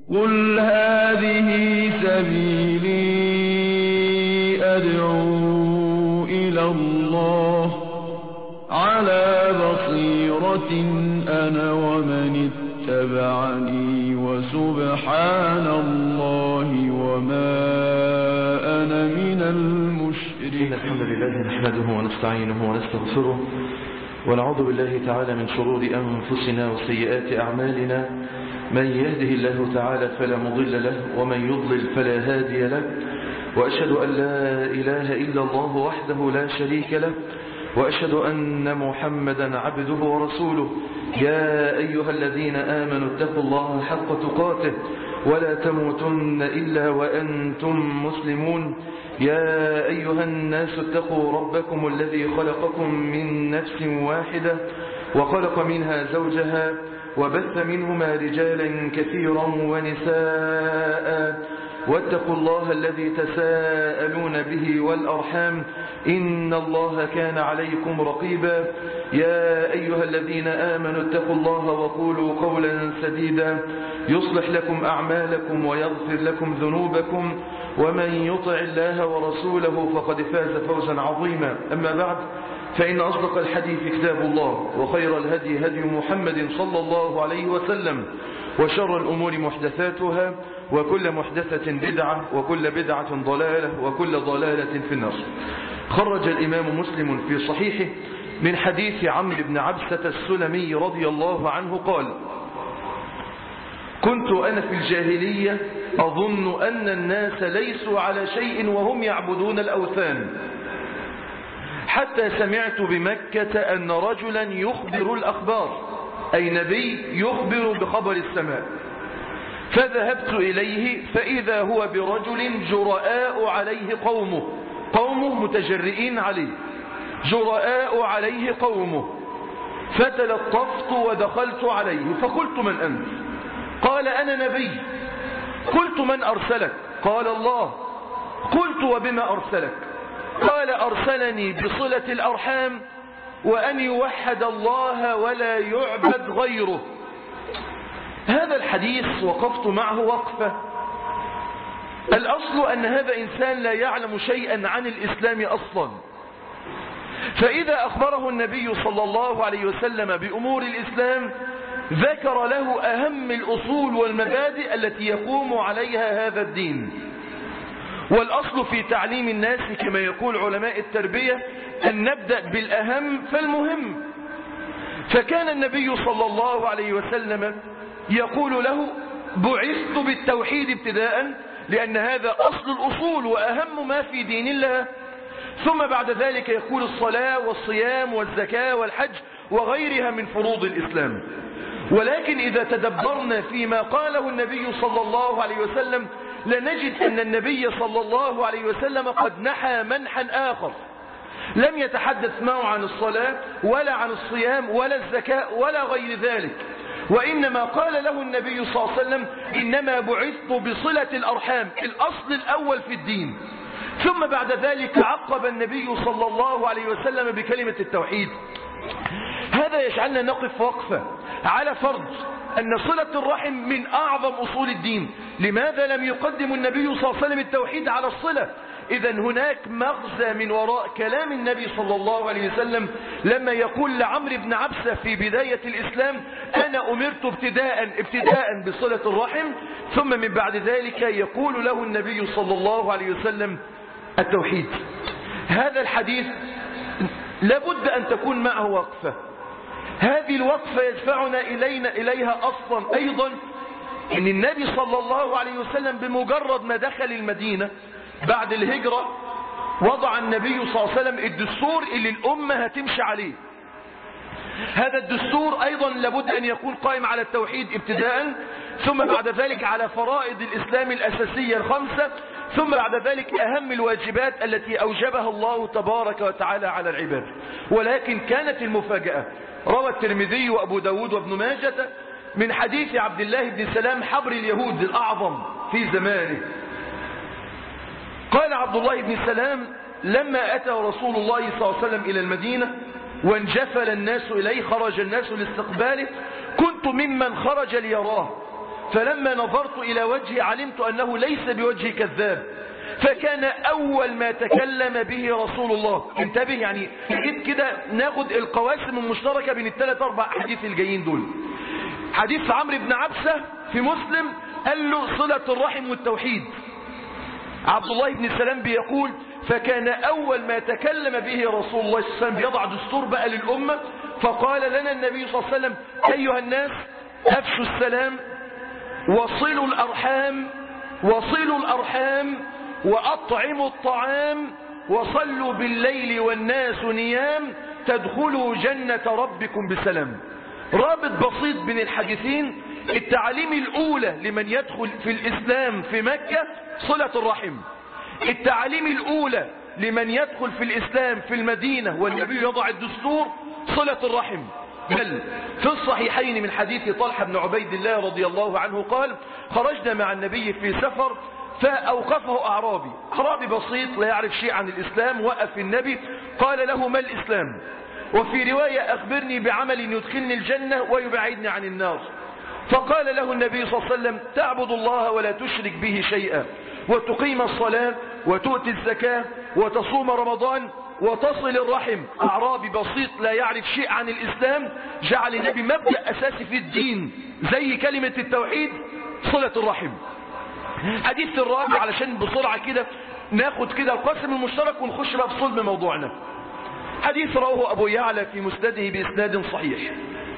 قل هذه سبيلي أدعو إلى الله على بصيرة أنا ومن اتبعني وسبحان الله وما أنا من إن الحمد لله نحمده ونستعينه ونستغفره ونعوذ بالله تعالى من شرور أنفسنا وسيئات أعمالنا من يهده الله تعالى فلا مضل له ومن يضلل فلا هادي له وأشهد أن لا إله إلا الله وحده لا شريك له وأشهد أن محمدا عبده ورسوله يا أيها الذين آمنوا اتقوا الله حق تقاته ولا تموتن إلا وأنتم مسلمون يا أيها الناس اتقوا ربكم الذي خلقكم من نفس واحدة وخلق منها زوجها وبث منهما رجالا كثيرا ونساء واتقوا الله الذي تساءلون به والأرحام إن الله كان عليكم رقيبا يا أيها الذين آمنوا اتقوا الله وقولوا قولا سديدا يصلح لكم أعمالكم ويغفر لكم ذنوبكم ومن يطع الله ورسوله فقد فاز فوزا عظيما أما بعد فإن أصدق الحديث كتاب الله وخير الهدي هدي محمد صلى الله عليه وسلم وشر الأمور محدثاتها وكل محدثة بدعة وكل بدعة ضلالة وكل ضلالة في النار خرج الإمام مسلم في صحيحه من حديث عمرو بن عبسة السلمي رضي الله عنه قال كنت أنا في الجاهلية أظن أن الناس ليسوا على شيء وهم يعبدون الأوثان حتى سمعت بمكة أن رجلا يخبر الأخبار أي نبي يخبر بخبر السماء فذهبت إليه فإذا هو برجل جرآء عليه قومه قومه متجرئين عليه جرآء عليه قومه فتلطفت ودخلت عليه فقلت من أنت قال أنا نبي قلت من أرسلك قال الله قلت وبما أرسلك قال أرسلني بصلة الأرحام وأن يوحد الله ولا يعبد غيره هذا الحديث وقفت معه وقفة الأصل أن هذا إنسان لا يعلم شيئا عن الإسلام أصلا فإذا أخبره النبي صلى الله عليه وسلم بأمور الإسلام ذكر له أهم الأصول والمبادئ التي يقوم عليها هذا الدين والأصل في تعليم الناس كما يقول علماء التربية أن نبدأ بالأهم فالمهم فكان النبي صلى الله عليه وسلم يقول له بعثت بالتوحيد ابتداء لأن هذا أصل الأصول وأهم ما في دين الله ثم بعد ذلك يقول الصلاة والصيام والزكاة والحج وغيرها من فروض الإسلام ولكن إذا تدبرنا فيما قاله النبي صلى الله عليه وسلم لنجد أن النبي صلى الله عليه وسلم قد نحى منحا آخر لم يتحدث معه عن الصلاة ولا عن الصيام ولا الزكاة ولا غير ذلك وإنما قال له النبي صلى الله عليه وسلم إنما بعثت بصلة الأرحام الأصل الأول في الدين ثم بعد ذلك عقب النبي صلى الله عليه وسلم بكلمة التوحيد هذا يجعلنا نقف وقفة على فرض أن صلة الرحم من أعظم أصول الدين لماذا لم يقدم النبي صلى الله عليه وسلم التوحيد على الصلة إذا هناك مغزى من وراء كلام النبي صلى الله عليه وسلم لما يقول لعمرو بن عبسة في بداية الإسلام أنا أمرت ابتداء ابتداء بصلة الرحم ثم من بعد ذلك يقول له النبي صلى الله عليه وسلم التوحيد هذا الحديث لابد أن تكون معه وقفة هذه الوقفة يدفعنا إلينا إليها أصلا أيضا أن النبي صلى الله عليه وسلم بمجرد ما دخل المدينة بعد الهجرة وضع النبي صلى الله عليه وسلم الدستور اللي الأمة هتمشي عليه هذا الدستور أيضا لابد أن يكون قائم على التوحيد ابتداء ثم بعد ذلك على فرائض الإسلام الأساسية الخمسة ثم بعد ذلك أهم الواجبات التي أوجبها الله تبارك وتعالى على العباد ولكن كانت المفاجأة روى الترمذي وأبو داود وابن ماجة من حديث عبد الله بن سلام حبر اليهود الأعظم في زمانه قال عبد الله بن سلام لما أتى رسول الله صلى الله عليه وسلم إلى المدينة وانجفل الناس إليه خرج الناس لاستقباله كنت ممن خرج ليراه فلما نظرت إلى وجهه علمت أنه ليس بوجه كذاب فكان أول ما تكلم به رسول الله انتبه يعني جيت كده ناخد القواسم المشتركة بين الثلاث أربع أحاديث الجايين دول حديث عمرو بن عبسة في مسلم قال له صلة الرحم والتوحيد عبد الله بن سلام بيقول فكان أول ما تكلم به رسول الله صلى الله عليه وسلم بيضع دستور بقى للأمة فقال لنا النبي صلى الله عليه وسلم أيها الناس أفشوا السلام وصلوا الأرحام وصلوا الأرحام وأطعموا الطعام وصلوا بالليل والناس نيام تدخلوا جنة ربكم بسلام رابط بسيط بين الحديثين التعاليم الأولى لمن يدخل في الإسلام في مكة صلة الرحم التعاليم الأولى لمن يدخل في الإسلام في المدينة والنبي يضع الدستور صلة الرحم بل في الصحيحين من حديث طلحة بن عبيد الله رضي الله عنه قال خرجنا مع النبي في سفر فأوقفه أعرابي أعرابي بسيط لا يعرف شيء عن الإسلام وقف النبي قال له ما الإسلام وفي رواية أخبرني بعمل يدخلني الجنة ويبعدني عن النار فقال له النبي صلى الله عليه وسلم تعبد الله ولا تشرك به شيئا وتقيم الصلاة وتؤتي الزكاة وتصوم رمضان وتصل الرحم أعرابي بسيط لا يعرف شيء عن الإسلام جعل النبي مبدأ أساسي في الدين زي كلمة التوحيد صلة الرحم حديث الرابع علشان بسرعة كده ناخد كده القسم المشترك ونخش بقى في صلب موضوعنا حديث رواه أبو يعلى في مسنده بإسناد صحيح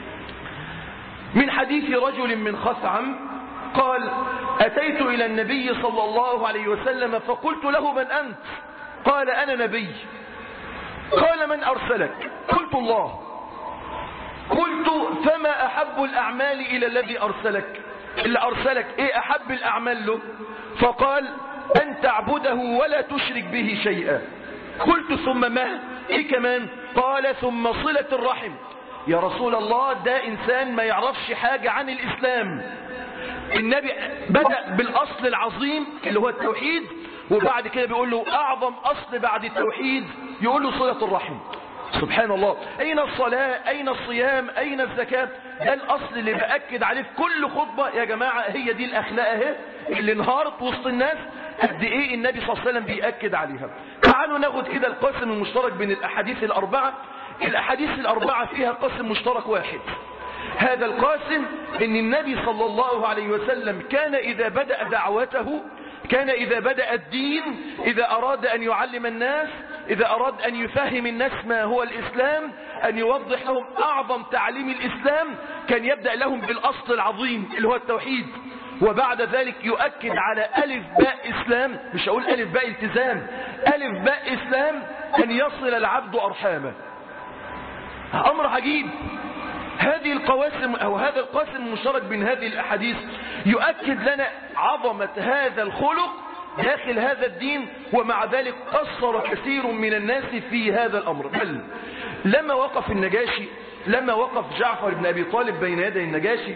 من حديث رجل من خثعم قال أتيت إلى النبي صلى الله عليه وسلم فقلت له من أنت قال أنا نبي قال من أرسلك قلت الله قلت فما أحب الأعمال إلى الذي أرسلك اللي أرسلك إيه أحب الأعمال له فقال أن تعبده ولا تشرك به شيئا قلت ثم ما إيه كمان قال ثم صلة الرحم يا رسول الله ده إنسان ما يعرفش حاجة عن الإسلام النبي بدأ بالأصل العظيم اللي هو التوحيد وبعد كده بيقول له أعظم أصل بعد التوحيد يقول له صلة الرحم سبحان الله أين الصلاة أين الصيام أين الزكاة ده الأصل اللي بأكد عليه في كل خطبة يا جماعة هي دي الأخلاق اهي اللي انهارت وسط الناس قد إيه النبي صلى الله عليه وسلم بيأكد عليها تعالوا ناخد كده القسم المشترك بين الأحاديث الأربعة الأحاديث الأربعة فيها قسم مشترك واحد هذا القاسم ان النبي صلى الله عليه وسلم كان اذا بدأ دعوته كان اذا بدأ الدين اذا اراد ان يعلم الناس اذا اراد ان يفهم الناس ما هو الاسلام ان يوضح لهم اعظم تعليم الاسلام كان يبدأ لهم بالاصل العظيم اللي هو التوحيد وبعد ذلك يؤكد على ألف باء إسلام مش أقول ألف باء التزام ألف باء إسلام أن يصل العبد أرحامه أمر عجيب هذه القواسم أو هذا القاسم المشترك بين هذه الأحاديث يؤكد لنا عظمة هذا الخلق داخل هذا الدين ومع ذلك قصر كثير من الناس في هذا الأمر بل لما وقف النجاشي لما وقف جعفر بن أبي طالب بين يدي النجاشي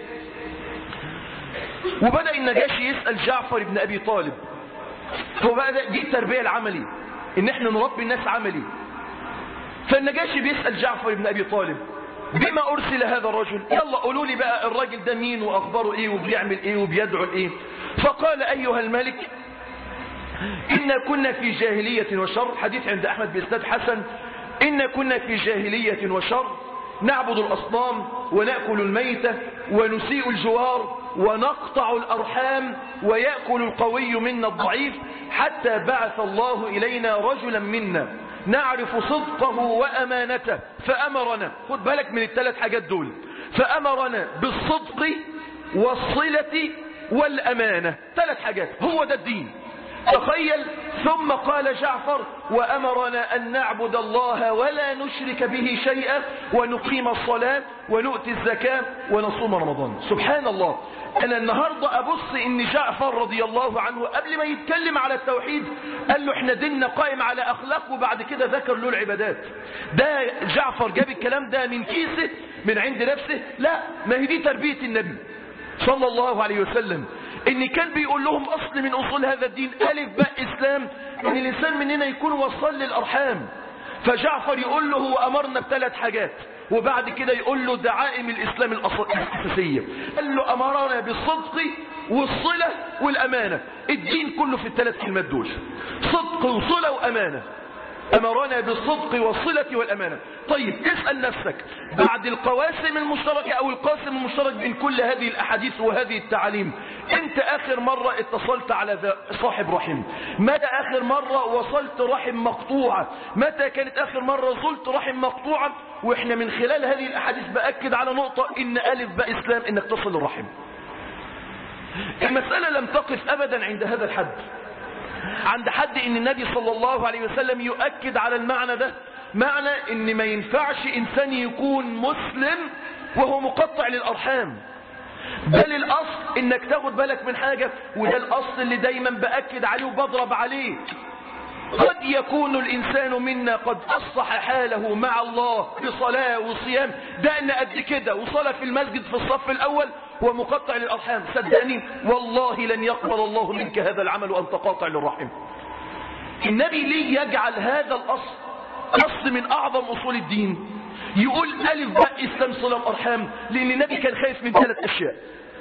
وبدأ النجاشي يسأل جعفر بن أبي طالب هو بقى دي التربية العملي ان احنا نربي الناس عملي فالنجاشي بيسأل جعفر بن أبي طالب بما أرسل هذا الرجل يلا قولوا لي بقى الراجل ده مين وأخباره إيه وبيعمل إيه وبيدعو إيه فقال أيها الملك إنا كنا في جاهلية وشر حديث عند أحمد بإسناد حسن إنا كنا في جاهلية وشر نعبد الأصنام ونأكل الميتة ونسيء الجوار ونقطع الأرحام ويأكل القوي منا الضعيف حتى بعث الله إلينا رجلا منا نعرف صدقه وأمانته فأمرنا خد بالك من الثلاث حاجات دول فأمرنا بالصدق والصلة والأمانة ثلاث حاجات هو ده الدين تخيل ثم قال جعفر وأمرنا أن نعبد الله ولا نشرك به شيئا ونقيم الصلاة ونؤتي الزكاة ونصوم رمضان سبحان الله أنا النهاردة أبص إن جعفر رضي الله عنه قبل ما يتكلم على التوحيد قال له احنا ديننا قائم على أخلاق وبعد كده ذكر له العبادات ده جعفر جاب الكلام ده من كيسه من عند نفسه لا ما هي دي تربية النبي صلى الله عليه وسلم ان كان بيقول لهم اصل من اصول هذا الدين الف باء اسلام ان الانسان مننا يكون وصل للارحام فجعفر يقول له هو امرنا بثلاث حاجات وبعد كده يقول له دعائم الإسلام الأساسية قال له أمرنا بالصدق والصلة والأمانة الدين كله في الثلاث كلمات دول صدق وصلة وأمانة أمرنا بالصدق والصلة والأمانة طيب اسأل نفسك بعد القواسم المشتركة أو القاسم المشترك بين كل هذه الأحاديث وهذه التعاليم أنت آخر مرة اتصلت على صاحب رحم متى آخر مرة وصلت رحم مقطوعة متى كانت آخر مرة زلت رحم مقطوعة وإحنا من خلال هذه الأحاديث بأكد على نقطة إن ألف باء إسلام إنك تصل الرحم المسألة لم تقف أبدا عند هذا الحد عند حد ان النبي صلى الله عليه وسلم يؤكد على المعنى ده معنى ان ما ينفعش انسان يكون مسلم وهو مقطع للارحام بل الاصل انك تاخد بالك من حاجة وده الاصل اللي دايما باكد عليه وبضرب عليه قد يكون الإنسان منا قد أصلح حاله مع الله بصلاة وصيام دقنا قد كده وصلاة في المسجد في الصف الأول ومقطع للأرحام صدقني والله لن يقبل الله منك هذا العمل وأنت قاطع للرحم النبي ليه يجعل هذا الأصل أصل من أعظم أصول الدين يقول ألف باء إسلام صلة الأرحام لأن النبي كان خايف من ثلاث أشياء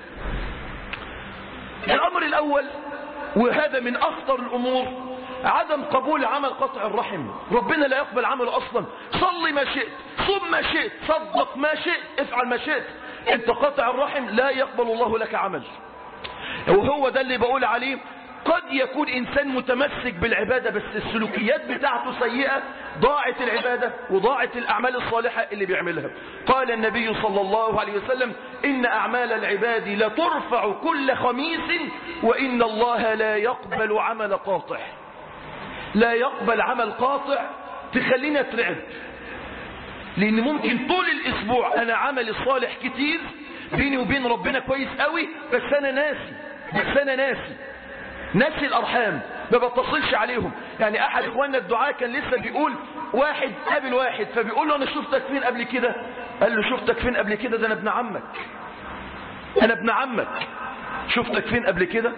الأمر الأول وهذا من أخطر الأمور عدم قبول عمل قطع الرحم ربنا لا يقبل عمله أصلا صل ما شئت صم ما شئت صدق ما شئت افعل ما شئت انت قطع الرحم لا يقبل الله لك عمل وهو ده اللي بقول عليه قد يكون إنسان متمسك بالعبادة بس السلوكيات بتاعته سيئة ضاعت العبادة وضاعت الأعمال الصالحة اللي بيعملها قال النبي صلى الله عليه وسلم إن أعمال العباد لترفع كل خميس وإن الله لا يقبل عمل قاطع لا يقبل عمل قاطع تخلينا اترعب لان ممكن طول الاسبوع انا عملي الصالح كتير بيني وبين ربنا كويس قوي بس انا ناسي بس انا ناسي ناسي الارحام ما بتصلش عليهم يعني احد اخواننا الدعاء كان لسه بيقول واحد قابل واحد فبيقول له انا شفتك فين قبل كده قال له شفتك فين قبل كده ده انا ابن عمك انا ابن عمك شفتك فين قبل كده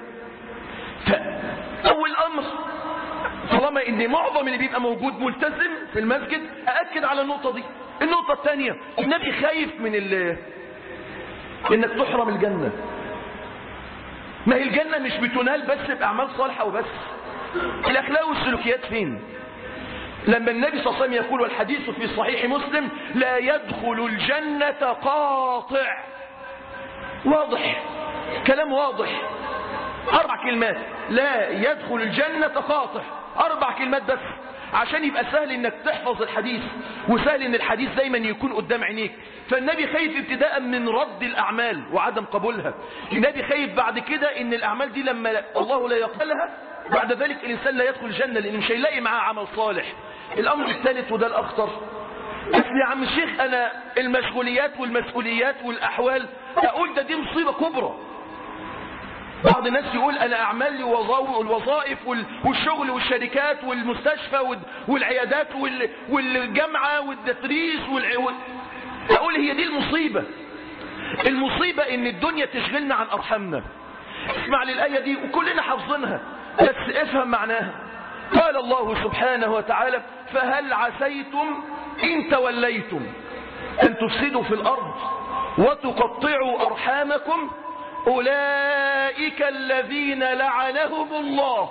فاول امر طالما ان معظم اللي بيبقى موجود ملتزم في المسجد ااكد على النقطه دي النقطه الثانيه النبي خايف من ال انك تحرم الجنه ما هي الجنه مش بتنال بس باعمال صالحه وبس الاخلاق والسلوكيات فين لما النبي صلى الله عليه وسلم يقول والحديث في صحيح مسلم لا يدخل الجنة قاطع واضح كلام واضح أربع كلمات لا يدخل الجنة قاطع أربع كلمات بس عشان يبقى سهل انك تحفظ الحديث وسهل ان الحديث دايما يكون قدام عينيك فالنبي خايف ابتداء من رد الاعمال وعدم قبولها النبي خايف بعد كده ان الاعمال دي لما الله لا يقبلها بعد ذلك الانسان لا يدخل الجنه لانه مش هيلاقي معاه عمل صالح الامر الثالث وده الاخطر اصل يا عم الشيخ انا المشغوليات والمسؤوليات والاحوال اقول ده دي مصيبه كبرى بعض الناس يقول انا اعمال والوظائف والشغل والشركات والمستشفى والعيادات والجامعة والتدريس اقول هي دي المصيبة المصيبة ان الدنيا تشغلنا عن ارحامنا اسمع للآية دي وكلنا حافظينها بس افهم معناها قال الله سبحانه وتعالى فهل عسيتم ان توليتم ان تفسدوا في الارض وتقطعوا ارحامكم أولئك الذين لعنهم الله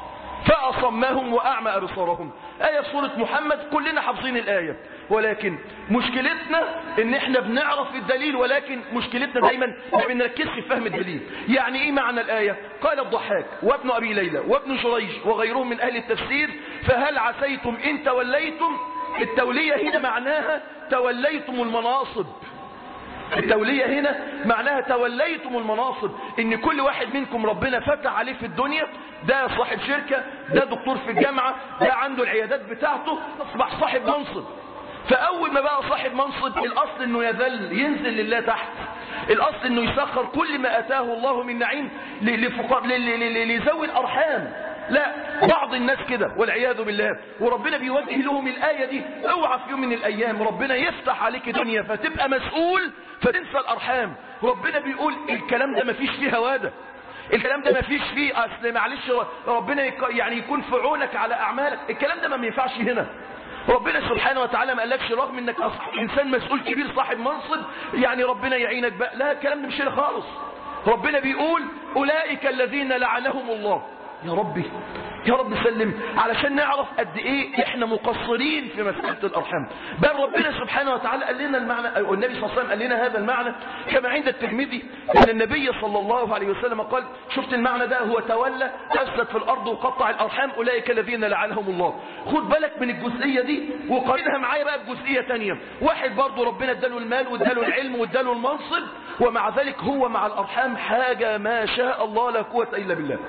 فأصمهم وأعمى أبصارهم آية في سورة محمد كلنا حافظين الآية ولكن مشكلتنا ان احنا بنعرف الدليل ولكن مشكلتنا دايما ما بنركزش في فهم الدليل يعني ايه معنى الآية قال الضحاك وابن أبي ليلى وابن جريج وغيرهم من أهل التفسير فهل عسيتم إن توليتم التولية هنا معناها توليتم المناصب التولية هنا معناها توليتم المناصب ان كل واحد منكم ربنا فتح عليه في الدنيا ده صاحب شركة ده دكتور في الجامعة ده عنده العيادات بتاعته اصبح صاحب منصب فاول ما بقى صاحب منصب الاصل انه يذل ينزل لله تحت الاصل انه يسخر كل ما اتاه الله من نعيم لفقراء لذوي الارحام لا بعض الناس كده والعياذ بالله وربنا بيوجه لهم الآية دي اوعى في يوم من الأيام ربنا يفتح عليك دنيا فتبقى مسؤول فتنسى الأرحام ربنا بيقول الكلام ده مفيش فيه هوادة الكلام ده مفيش فيه اصل معلش ربنا يعني يكون في عونك على اعمالك الكلام ده ما ينفعش هنا ربنا سبحانه وتعالى ما قالكش رغم انك انسان مسؤول كبير صاحب منصب يعني ربنا يعينك بقى لا الكلام ده مش كده خالص ربنا بيقول اولئك الذين لعنهم الله يا ربي يا رب سلم علشان نعرف قد ايه احنا مقصرين في مسألة الارحام بل ربنا سبحانه وتعالى قال لنا المعنى او النبي صلى الله عليه وسلم قال لنا هذا المعنى كما عند الترمذي ان النبي صلى الله عليه وسلم قال شفت المعنى ده هو تولى افسد في الارض وقطع الارحام اولئك الذين لعنهم الله خد بالك من الجزئية دي وقارنها معايا بقى بجزئية تانية واحد برضه ربنا اداله المال واداله العلم واداله المنصب ومع ذلك هو مع الارحام حاجة ما شاء الله لا قوة الا بالله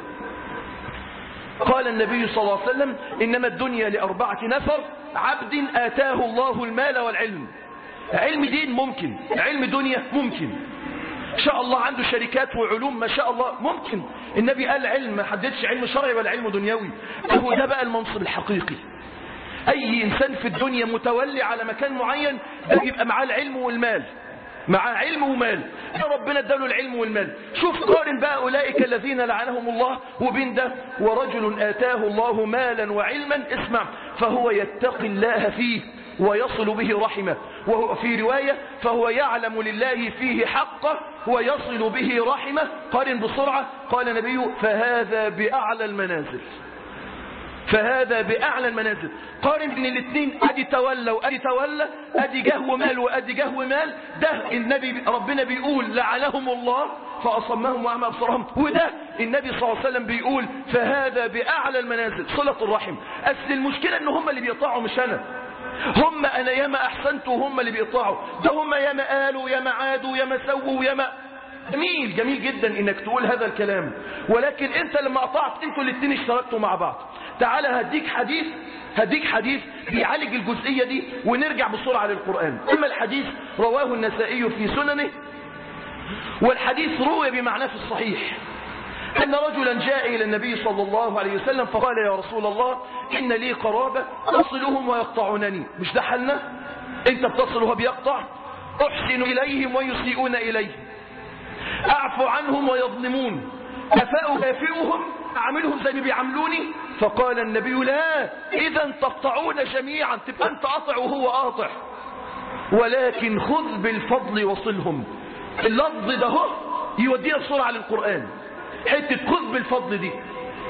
قال النبي صلى الله عليه وسلم إنما الدنيا لأربعة نفر عبد آتاه الله المال والعلم علم دين ممكن علم دنيا ممكن إن شاء الله عنده شركات وعلوم ما شاء الله ممكن النبي قال علم ما حددش علم شرعي ولا علم دنيوي هو ده بقى المنصب الحقيقي أي إنسان في الدنيا متولي على مكان معين ده يبقى معاه العلم والمال معاه علم ومال يا ربنا اداله العلم والمال شوف قارن بقى أولئك الذين لعنهم الله وبين ده ورجل آتاه الله مالا وعلما اسمع فهو يتقي الله فيه ويصل به رحمه وهو في رواية فهو يعلم لله فيه حقه ويصل به رحمه قارن بسرعة قال النبي فهذا بأعلى المنازل فهذا بأعلى المنازل قارن بين الاثنين ادي تولى وادي تولى ادي جهو مال وادي جهو مال ده النبي ربنا بيقول لعنهم الله فأصمهم وأعمى أبصارهم وده النبي صلى الله عليه وسلم بيقول فهذا بأعلى المنازل صلة الرحم أصل المشكلة ان هم اللي بيطاعوا مش أنا هم أنا ياما أحسنت وهم اللي بيقطعوا ده هم ياما قالوا ياما عادوا ياما سووا ياما جميل جميل جدا انك تقول هذا الكلام ولكن انت لما قطعت انتوا الاثنين اشتركتوا مع بعض تعال هديك حديث هديك حديث بيعالج الجزئية دي ونرجع بسرعة للقرآن اما الحديث رواه النسائي في سننه والحديث روي بمعناه في الصحيح أن رجلا جاء إلى النبي صلى الله عليه وسلم فقال يا رسول الله إن لي قرابة أصلهم ويقطعونني مش ده حلنا أنت بتصل وهو بيقطع أحسن إليهم ويسيئون إليه أعفو عنهم ويظلمون أفأكافئهم أعملهم زي ما بيعاملوني فقال النبي لا إذا تقطعون جميعا تبقى أنت قاطع وهو قاطع ولكن خذ بالفضل وصلهم اللفظ ده هو يودينا بسرعة للقرآن حتة خذ بالفضل دي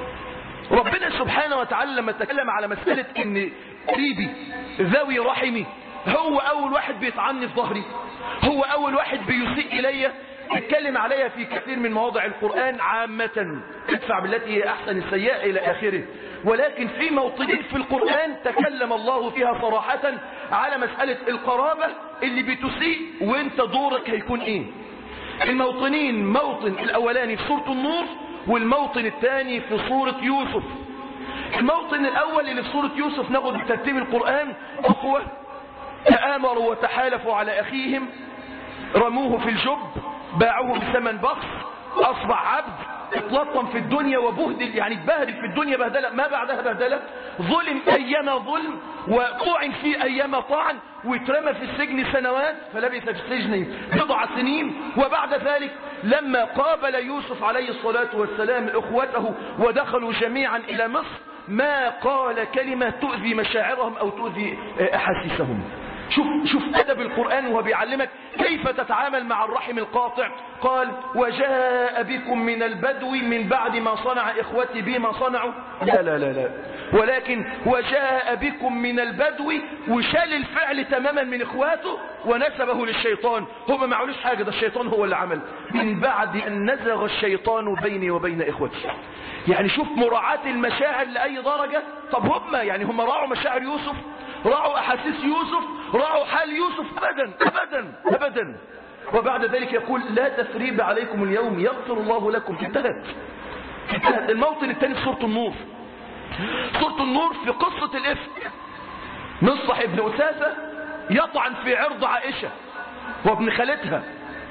ربنا سبحانه وتعالى لما تكلم على مسألة ان قريبي ذوي رحمي هو اول واحد بيطعني في ظهري هو اول واحد بيسيء الي اتكلم عليها في كثير من مواضع القرآن عامة ادفع بالتي هي احسن السيئة الى اخره ولكن في موطنين في القرآن تكلم الله فيها صراحة على مسألة القرابة اللي بتسيء وانت دورك هيكون ايه الموطنين موطن الاولاني في سورة النور والموطن الثاني في سورة يوسف الموطن الاول اللي في سورة يوسف ناخد بترتيب القرآن اخوة تآمروا وتحالفوا على اخيهم رموه في الجب باعوه بثمن بخس اصبح عبد اتلطم في الدنيا وبهدل يعني اتبهدل في الدنيا بهدلة ما بعدها بهدلة ظلم ايام ظلم وطعن في ايام طعن واترمى في السجن سنوات فلبث في السجن بضع سنين وبعد ذلك لما قابل يوسف عليه الصلاة والسلام اخوته ودخلوا جميعا الى مصر ما قال كلمة تؤذي مشاعرهم او تؤذي احاسيسهم شوف شوف ادب القرآن وهو بيعلمك كيف تتعامل مع الرحم القاطع قال وجاء بكم من البدو من بعد ما صنع اخوتي بي ما صنعوا لا لا لا لا ولكن وجاء بكم من البدو وشال الفعل تماما من اخواته ونسبه للشيطان هم ما عملوش حاجة ده الشيطان هو اللي عمل من بعد ان نزغ الشيطان بيني وبين اخوتي يعني شوف مراعاة المشاعر لأي درجة طب هم يعني هم راعوا مشاعر يوسف راعوا أحاسيس يوسف راعوا حال يوسف أبدا أبدا أبدا وبعد ذلك يقول لا تثريب عليكم اليوم يغفر الله لكم انتهت انتهت الموطن الثاني في سورة النور سورة النور في قصة الإفك مصح ابن أساسة يطعن في عرض عائشة وابن خالتها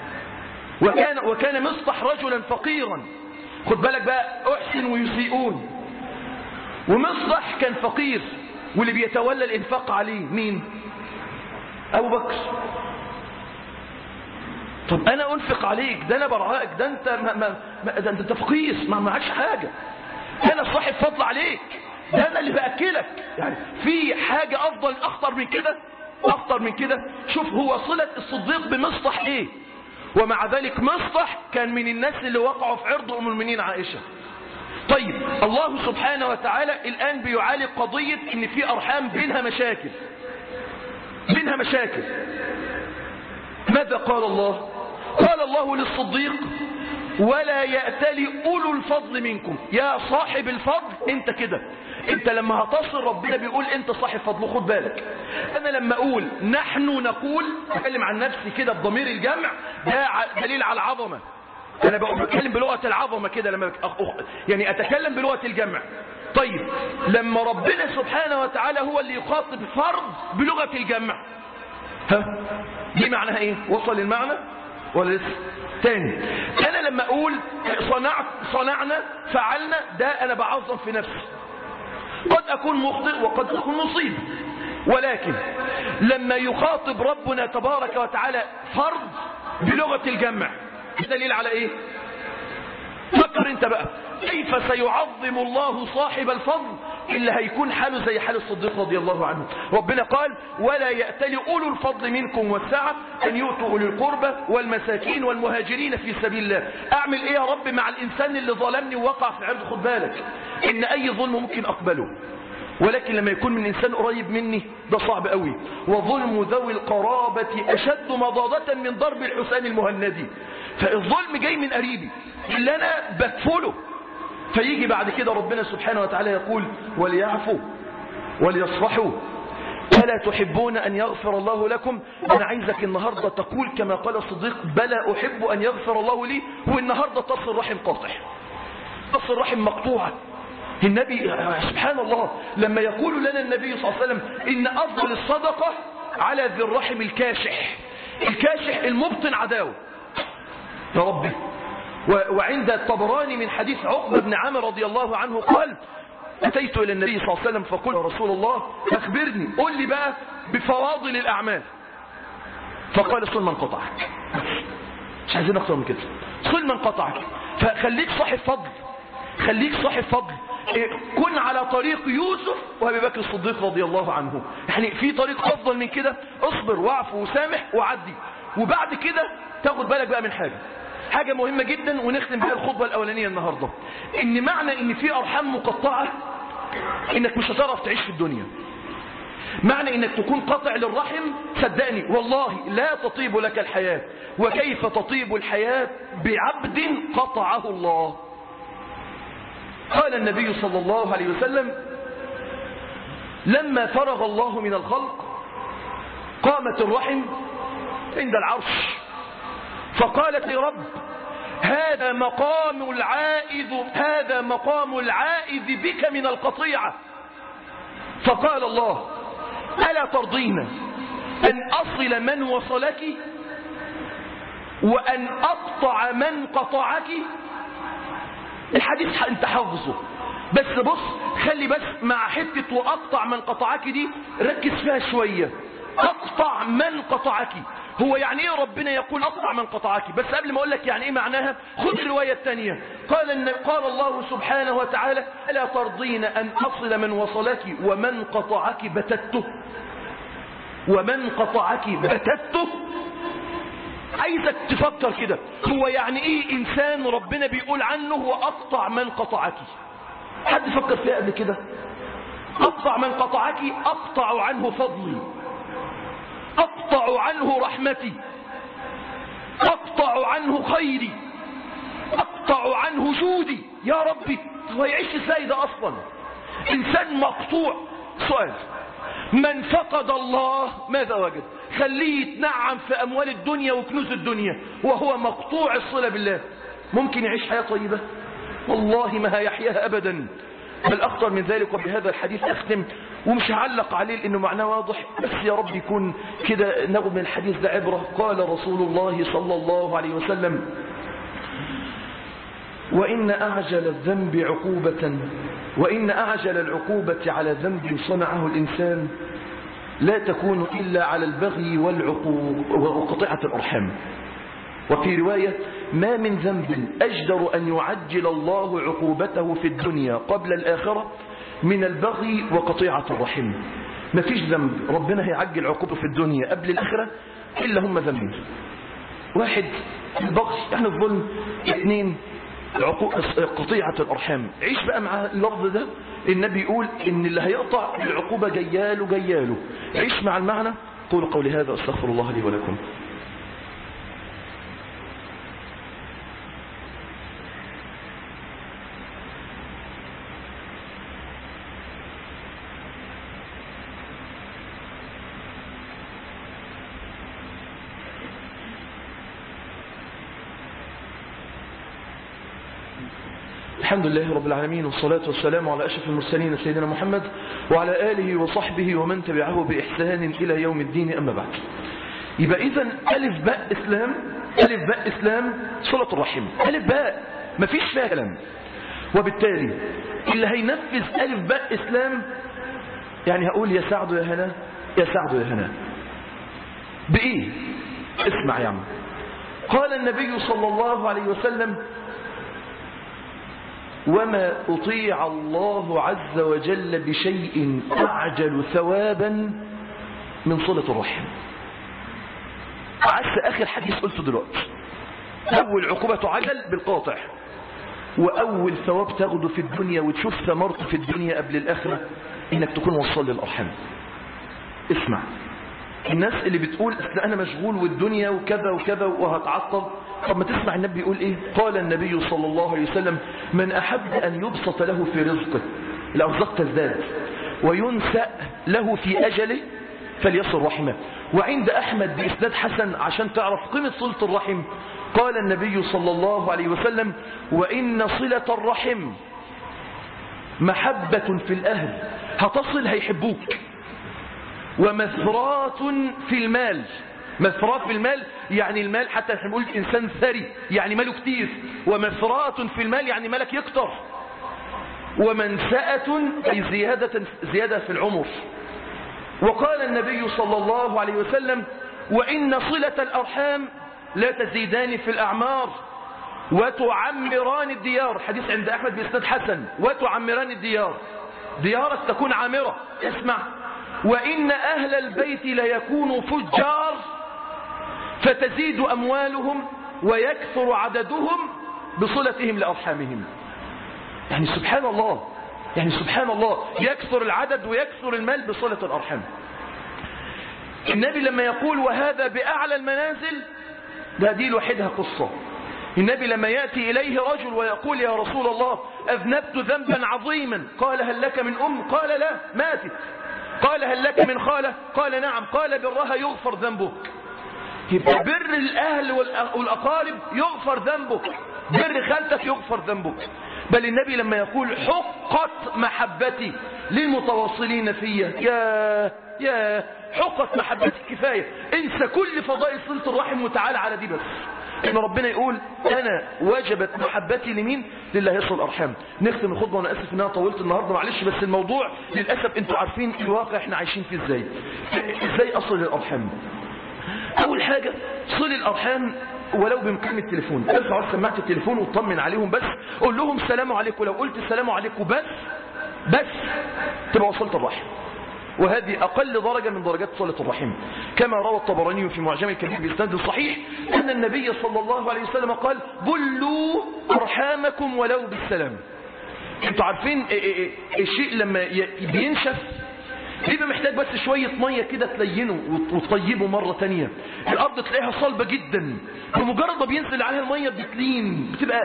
وكان, وكان مصطح رجلا فقيرا خد بالك بقى احسن ويسيئون ومصطح كان فقير واللي بيتولى الانفاق عليه مين ابو بكر طب انا انفق عليك ده انا برعاك ده انت ما ما ما ده انت فقير ما معكش حاجه انا صاحب فضل عليك ده انا اللي باكلك يعني في حاجه افضل اخطر من كده اخطر من كده شوف هو صله الصديق بمصطح ايه ومع ذلك مصطح كان من الناس اللي وقعوا في عرض ام المؤمنين عائشه طيب الله سبحانه وتعالى الان بيعالج قضيه ان في ارحام بينها مشاكل بينها مشاكل ماذا قال الله قال الله للصديق ولا يأتلي أولو الفضل منكم يا صاحب الفضل انت كده انت لما هتصل ربنا بيقول انت صاحب فضل خد بالك انا لما اقول نحن نقول اتكلم عن نفسي كده بضمير الجمع ده دليل على العظمة انا بقول بتكلم بلغة العظمة كده لما يعني اتكلم بلغة الجمع طيب لما ربنا سبحانه وتعالى هو اللي يخاطب فرد بلغة الجمع ها دي معناها ايه وصل المعنى ولا لسه تاني انا لما اقول صنعت صنعنا فعلنا ده انا بعظم في نفسي قد اكون مخطئ وقد اكون مصيب ولكن لما يخاطب ربنا تبارك وتعالى فرد بلغة الجمع دليل على ايه فكر انت بقى كيف سيعظم الله صاحب الفضل إلا هيكون حاله زي حال الصديق رضي الله عنه ربنا قال ولا يأتل أولو الفضل منكم والسعة أن يؤتوا أولي القربى والمساكين والمهاجرين في سبيل الله أعمل إيه يا رب مع الإنسان اللي ظلمني ووقع في عرض خد بالك إن أي ظلم ممكن أقبله ولكن لما يكون من إنسان قريب مني ده صعب قوي وظلم ذوي القرابة أشد مضاضة من ضرب الحسين المهندي فالظلم جاي من قريبي اللي أنا بكفله فيجي بعد كده ربنا سبحانه وتعالى يقول وليعفوا وليصفحوا ألا تحبون أن يغفر الله لكم أنا عايزك النهاردة تقول كما قال الصديق بلى أحب أن يغفر الله لي والنهاردة تصل رحم قاطع تصل رحم مقطوعة النبي سبحان الله لما يقول لنا النبي صلى الله عليه وسلم إن أفضل الصدقة على ذي الرحم الكاشح الكاشح المبطن عداوة يا ربي وعند الطبراني من حديث عقبة بن عامر رضي الله عنه قال أتيت إلى النبي صلى الله عليه وسلم فقلت يا رسول الله أخبرني قل لي بقى بفواضل الأعمال فقال صل من قطعك مش عايزين أكتر من كده صل من قطعك فخليك صاحب فضل خليك صاحب فضل كن على طريق يوسف وابي بكر الصديق رضي الله عنه يعني في طريق افضل من كده اصبر واعفو وسامح وعدي وبعد كده تاخد بالك بقى من حاجه حاجة مهمة جدا ونختم بها الخطبة الأولانية النهاردة إن معنى إن في أرحام مقطعة إنك مش هتعرف تعيش في الدنيا معنى إنك تكون قاطع للرحم صدقني والله لا تطيب لك الحياة وكيف تطيب الحياة بعبد قطعه الله قال النبي صلى الله عليه وسلم لما فرغ الله من الخلق قامت الرحم عند العرش فقالت لرب هذا مقام العائذ هذا مقام العائذ بك من القطيعة فقال الله ألا ترضين أن أصل من وصلك وأن أقطع من قطعك الحديث انت حافظه بس بص خلي بس مع حتة وأقطع من قطعك دي ركز فيها شوية أقطع من قطعك هو يعني ايه ربنا يقول اقطع من قطعك بس قبل ما اقول لك يعني ايه معناها خذ الروايه الثانيه قال ان قال الله سبحانه وتعالى الا ترضين ان اصل من وصلك ومن قطعك بتته ومن قطعك بتته عايزك تفكر كده هو يعني ايه انسان ربنا بيقول عنه واقطع من قطعك حد فكر فيها قبل كده اقطع من قطعك اقطع عنه فضلي أقطع عنه رحمتي أقطع عنه خيري أقطع عنه جودي يا ربي هو يعيش ازاي ده أصلا إنسان مقطوع سؤال من فقد الله ماذا وجد خليه يتنعم في أموال الدنيا وكنوز الدنيا وهو مقطوع الصلة بالله ممكن يعيش حياة طيبة والله ما هيحياها أبدا بل أخطر من ذلك وبهذا الحديث أختم ومش هعلق عليه لأنه معناه واضح بس يا رب يكون كده ناخد من الحديث ده عبرة قال رسول الله صلى الله عليه وسلم وإن أعجل الذنب عقوبة وإن أعجل العقوبة على ذنب صنعه الإنسان لا تكون إلا على البغي والعقوق وقطيعة الأرحام وفي رواية ما من ذنب أجدر أن يعجل الله عقوبته في الدنيا قبل الآخرة من البغي وقطيعة الرحم مفيش ذنب ربنا هيعجل عقوبه في الدنيا قبل الآخرة إلا هم ذنبين واحد البغي يعني الظلم اثنين قطيعة الأرحام عيش بقى مع اللفظ ده النبي يقول إن اللي هيقطع العقوبة جياله جياله عيش مع المعنى قولوا قولي هذا أستغفر الله لي ولكم الحمد لله رب العالمين والصلاة والسلام على أشرف المرسلين سيدنا محمد وعلى آله وصحبه ومن تبعه بإحسان إلى يوم الدين أما بعد يبقى إذا ألف باء إسلام ألف باء إسلام صلة الرحم ألف باء مفيش فيها كلام وبالتالي اللي هينفذ ألف باء إسلام يعني هقول يا سعد يا هنا يا سعد يا هنا بإيه اسمع يا عم قال النبي صلى الله عليه وسلم وما أطيع الله عز وجل بشيء أعجل ثوابا من صلة الرحم عكس آخر حديث قلته دلوقتي أول عقوبة تعجل بالقاطع وأول ثواب تاخده في الدنيا وتشوف ثمرته في الدنيا قبل الآخرة إنك تكون وصل للأرحام اسمع الناس اللي بتقول اصل انا مشغول والدنيا وكذا وكذا وهتعطل طب ما تسمع النبي يقول ايه قال النبي صلى الله عليه وسلم من احب ان يبسط له في رزقه الارزاق تزداد وينسأ له في اجله فليصل رحمه وعند احمد باسناد حسن عشان تعرف قيمه صله الرحم قال النبي صلى الله عليه وسلم وان صله الرحم محبه في الاهل هتصل هيحبوك ومثرات في المال مثرات في المال يعني المال حتى احنا بنقول انسان ثري يعني ماله كتير ومثرات في المال يعني مالك يكتر ومنسأة أي زيادة, زيادة في العمر وقال النبي صلى الله عليه وسلم وإن صلة الأرحام لا تزيدان في الأعمار وتعمران الديار حديث عند أحمد بإسناد حسن وتعمران الديار ديارك تكون عامرة اسمع وإن أهل البيت ليكونوا فجار فتزيد أموالهم ويكثر عددهم بصلتهم لأرحامهم يعني سبحان الله يعني سبحان الله يكثر العدد ويكثر المال بصلة الأرحام النبي لما يقول وهذا بأعلى المنازل ده دي لوحدها قصة النبي لما يأتي إليه رجل ويقول يا رسول الله أذنبت ذنبا عظيما قال هل لك من أم قال لا ماتت قال هل لك من خالة قال نعم قال برها يغفر ذنبك يبقى بر الأهل والأقارب يغفر ذنبك بر خالتك يغفر ذنبك بل النبي لما يقول حقت محبتي للمتواصلين فيا يا يا حقت محبتي كفاية انسى كل فضائل صلة الرحم وتعالى على دي بس ان ربنا يقول انا وجبت محبتي لمين لله يصل الارحام نختم الخطبه وانا اسف ان انا طولت النهارده معلش بس الموضوع للاسف انتوا عارفين الواقع احنا عايشين فيه ازاي ازاي اصل الارحام اول حاجه صل الارحام ولو بمكالمة التليفون ارفع سماعة التليفون وطمن عليهم بس قول لهم السلام عليكم لو قلت السلام عليكم بس بس تبقى وصلت الرحم وهذه أقل درجة من درجات صلة الرحم كما روى الطبراني في معجم الكبير بإسناد صحيح أن النبي صلى الله عليه وسلم قال بلوا أرحامكم ولو بالسلام انتوا عارفين الشيء لما بينشف بيبقى محتاج بس شوية مية كده تلينه وتطيبه مرة تانية الأرض تلاقيها صلبة جدا بمجرد ما بينزل عليها المية بتلين بتبقى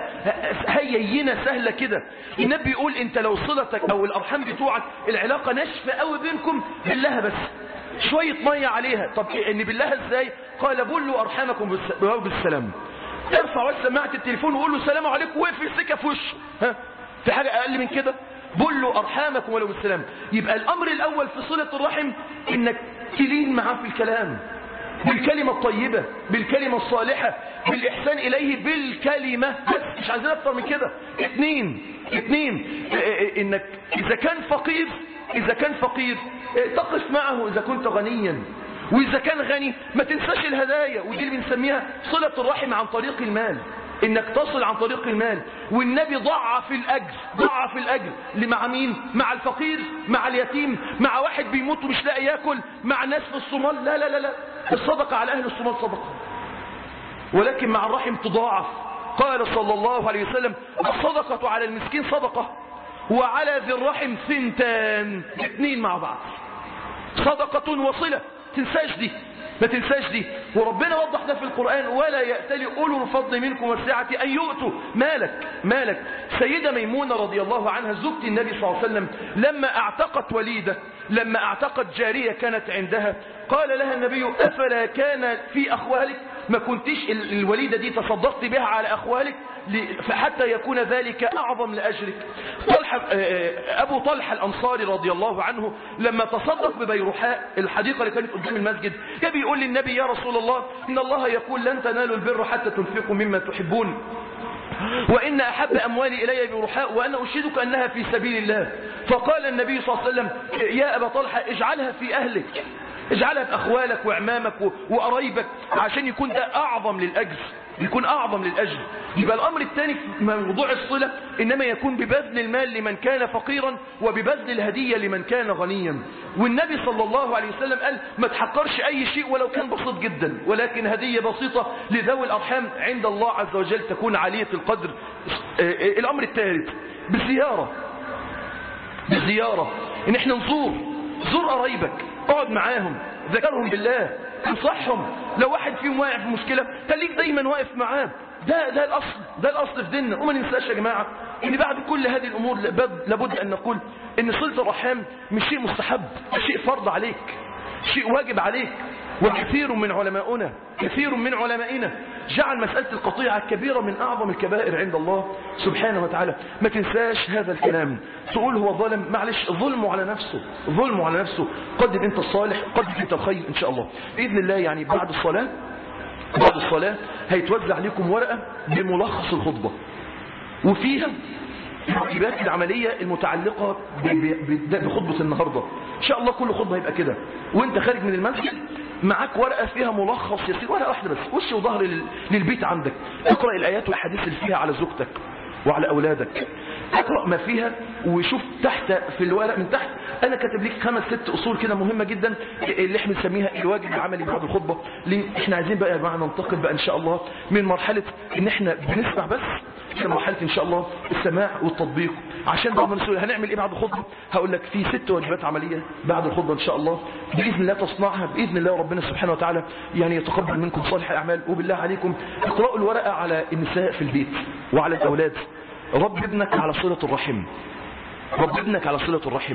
هيينة سهلة كده النبي يقول انت لو صلتك او الأرحام بتوعك العلاقة ناشفة قوي بينكم بالله بس شوية مية عليها طب ان بالله ازاي قال بلوا أرحامكم بالسلام ارفع بس سماعة التليفون وقول له السلام عليكم وقف السكة في وشه ها في حاجة أقل من كده بلوا أرحامكم ولو بالسلام يبقى الأمر الأول في صلة الرحم إنك تلين معاه في الكلام بالكلمة الطيبة بالكلمة الصالحة بالإحسان إليه بالكلمة بس مش عايزين أكتر من كده اثنين اثنين إنك إذا كان فقير إذا كان فقير تقف معه إذا كنت غنيا وإذا كان غني ما تنساش الهدايا ودي اللي بنسميها صلة الرحم عن طريق المال انك تصل عن طريق المال والنبي ضعف الاجر ضعف الاجر مع مين مع الفقير مع اليتيم مع واحد بيموت ومش لاقي ياكل مع ناس في الصومال لا لا لا لا الصدقه على اهل الصومال صدقه ولكن مع الرحم تضاعف قال صلى الله عليه وسلم الصدقه على المسكين صدقه وعلى ذي الرحم ثنتان اثنين مع بعض صدقه وصله تنساش دي ما تنساش دي وربنا وضح ده في القرآن ولا يأتلي أولو الفضل منكم والسعة أن يؤتوا مالك مالك سيدة ميمونة رضي الله عنها زوجة النبي صلى الله عليه وسلم لما اعتقت وليدة لما اعتقت جارية كانت عندها قال لها النبي أفلا كان في أخوالك ما كنتش الوليدة دي تصدقت بها على أخوالك حتى يكون ذلك أعظم لأجرك طلحة أبو طلحة الأنصاري رضي الله عنه لما تصدق ببيرحاء الحديقة اللي كانت قدام المسجد كان بيقول للنبي يا رسول الله إن الله يقول لن تنالوا البر حتى تنفقوا مما تحبون وإن أحب أموالي إلي بروحاء وأنا أشهدك أنها في سبيل الله فقال النبي صلى الله عليه وسلم يا أبا طلحة اجعلها في أهلك اجعلها في أخوالك وعمامك وقرايبك عشان يكون ده أعظم للأجر يكون أعظم للأجر يبقى الأمر الثاني في موضوع الصلة إنما يكون ببذل المال لمن كان فقيرا وببذل الهدية لمن كان غنيا والنبي صلى الله عليه وسلم قال ما تحقرش أي شيء ولو كان بسيط جدا ولكن هدية بسيطة لذوي الأرحام عند الله عز وجل تكون عالية القدر الأمر الثالث بزيارة بزيارة إن احنا نزور زور قرايبك اقعد معاهم ذكرهم بالله انصحهم لو واحد فيهم واقع في مشكلة خليك دايما واقف معاه ده ده الاصل ده الاصل في ديننا وما ننساش يا جماعه ان بعد كل هذه الامور لابد ان نقول ان صله الرحام مش شيء مستحب شيء فرض عليك شيء واجب عليك وكثير من علماؤنا كثير من علمائنا جعل مسألة القطيعة كبيرة من أعظم الكبائر عند الله سبحانه وتعالى ما تنساش هذا الكلام تقول هو ظلم معلش ظلمه على نفسه ظلمه على نفسه قدم أنت الصالح قدم أنت الخير إن شاء الله بإذن الله يعني بعد الصلاة بعد الصلاة هيتوزع عليكم ورقة بملخص الخطبة وفيها الواجبات العملية المتعلقة بخطبة النهاردة إن شاء الله كل خطبة هيبقى كده وانت خارج من المسجد معاك ورقة فيها ملخص يسير ورقة واحدة بس وش وظهر للبيت عندك اقرأ الآيات والحديث اللي فيها على زوجتك وعلى أولادك اقرأ ما فيها وشوف تحت في الورق من تحت أنا كاتب لك خمس ست أصول كده مهمة جدا اللي احنا بنسميها الواجب العملي بعد الخطبة ليه احنا عايزين بقى يا جماعة ننتقل بقى إن شاء الله من مرحلة إن احنا بنسمع بس إلى مرحلة إن شاء الله السماع والتطبيق عشان بعد ما نسأل هنعمل إيه بعد الخطبة هقول لك في ست واجبات عملية بعد الخطبة إن شاء الله بإذن الله تصنعها بإذن الله ربنا سبحانه وتعالى يعني يتقبل منكم صالح الأعمال وبالله عليكم اقرأوا الورقة على النساء في البيت وعلى الأولاد رب ابنك على صلة الرحم رب ابنك على صلة الرحم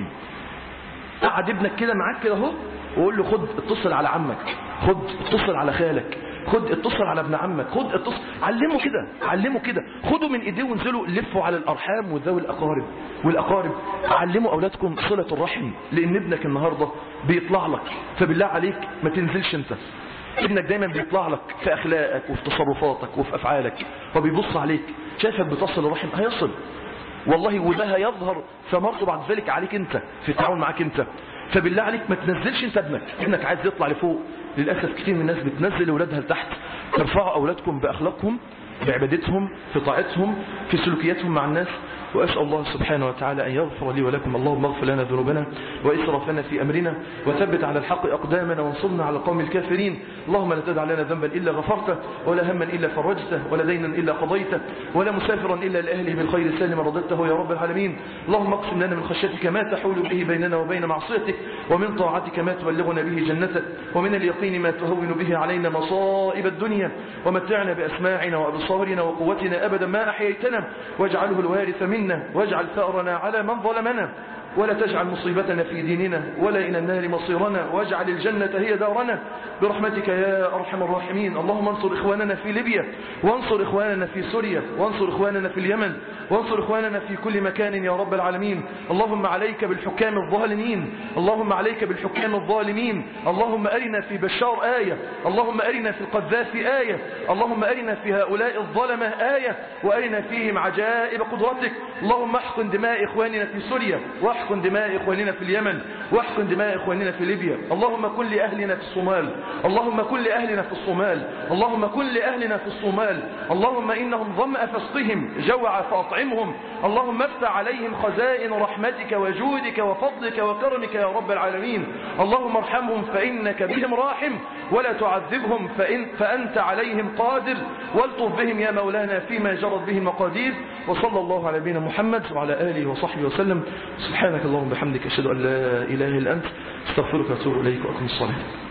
قعد ابنك كده معاك كده اهو وقول له خد اتصل على عمك خد اتصل على خالك خد اتصل على ابن عمك خد اتصل علمه كده علمه كده خدوا من ايديه وانزلوا لفوا على الارحام وذوي الاقارب والاقارب علموا اولادكم صلة الرحم لان ابنك النهاردة بيطلع لك فبالله عليك ما تنزلش انت ابنك دايما بيطلع لك في اخلاقك وفي تصرفاتك وفي افعالك وبيبص عليك شايفك بتصل الرحم هيصل والله وده هيظهر ثمرته بعد ذلك عليك انت في التعامل معاك انت فبالله عليك ما تنزلش انت ابنك ابنك عايز يطلع لفوق للاسف كتير من الناس بتنزل اولادها لتحت ترفعوا اولادكم باخلاقهم بعبادتهم في طاعتهم في سلوكياتهم مع الناس وأسأل الله سبحانه وتعالى أن يغفر لي ولكم اللهم اغفر لنا ذنوبنا وإسرافنا في أمرنا وثبت على الحق أقدامنا وانصرنا على القوم الكافرين اللهم لا تدع لنا ذنبا إلا غفرته ولا هما إلا فرجته ولا دينا إلا قضيته ولا مسافرا إلا لأهله بالخير سالما رددته يا رب العالمين اللهم اقسم لنا من خشيتك ما تحول به بيننا وبين معصيتك ومن طاعتك ما تبلغنا به جنتك ومن اليقين ما تهون به علينا مصائب الدنيا ومتعنا بأسماعنا وأبصارنا وقوتنا أبدا ما أحييتنا واجعله الوارث منا واجعل ثأرنا على من ظلمنا ولا تجعل مصيبتنا في ديننا ولا إلى النار مصيرنا واجعل الجنة هي دارنا برحمتك يا أرحم الراحمين اللهم انصر إخواننا في ليبيا وانصر إخواننا في سوريا وانصر إخواننا في اليمن وانصر إخواننا في كل مكان يا رب العالمين اللهم عليك بالحكام الظالمين اللهم عليك بالحكام الظالمين اللهم أرنا في بشار آية اللهم أرنا في القذاف آية اللهم أرنا في هؤلاء الظلمة آية وأرنا فيهم عجائب قدرتك اللهم احقن دماء إخواننا في سوريا واحقن واحقن دماء إخواننا في اليمن واحقن دماء إخواننا في ليبيا اللهم كن لأهلنا في الصومال اللهم كن لأهلنا في الصومال اللهم كن لأهلنا في الصومال اللهم إنهم ظمأ فاسقهم جوع فأطعمهم اللهم افتح عليهم خزائن رحمتك وجودك وفضلك وكرمك يا رب العالمين اللهم ارحمهم فإنك بهم راحم ولا تعذبهم فإن فأنت عليهم قادر والطف بهم يا مولانا فيما جرت به المقادير وصلى الله على نبينا محمد وعلى آله وصحبه وسلم سبحانك اللهم وبحمدك أشهد أن لا إله إلا أنت استغفرك وأتوب إليك وأقم الصلاة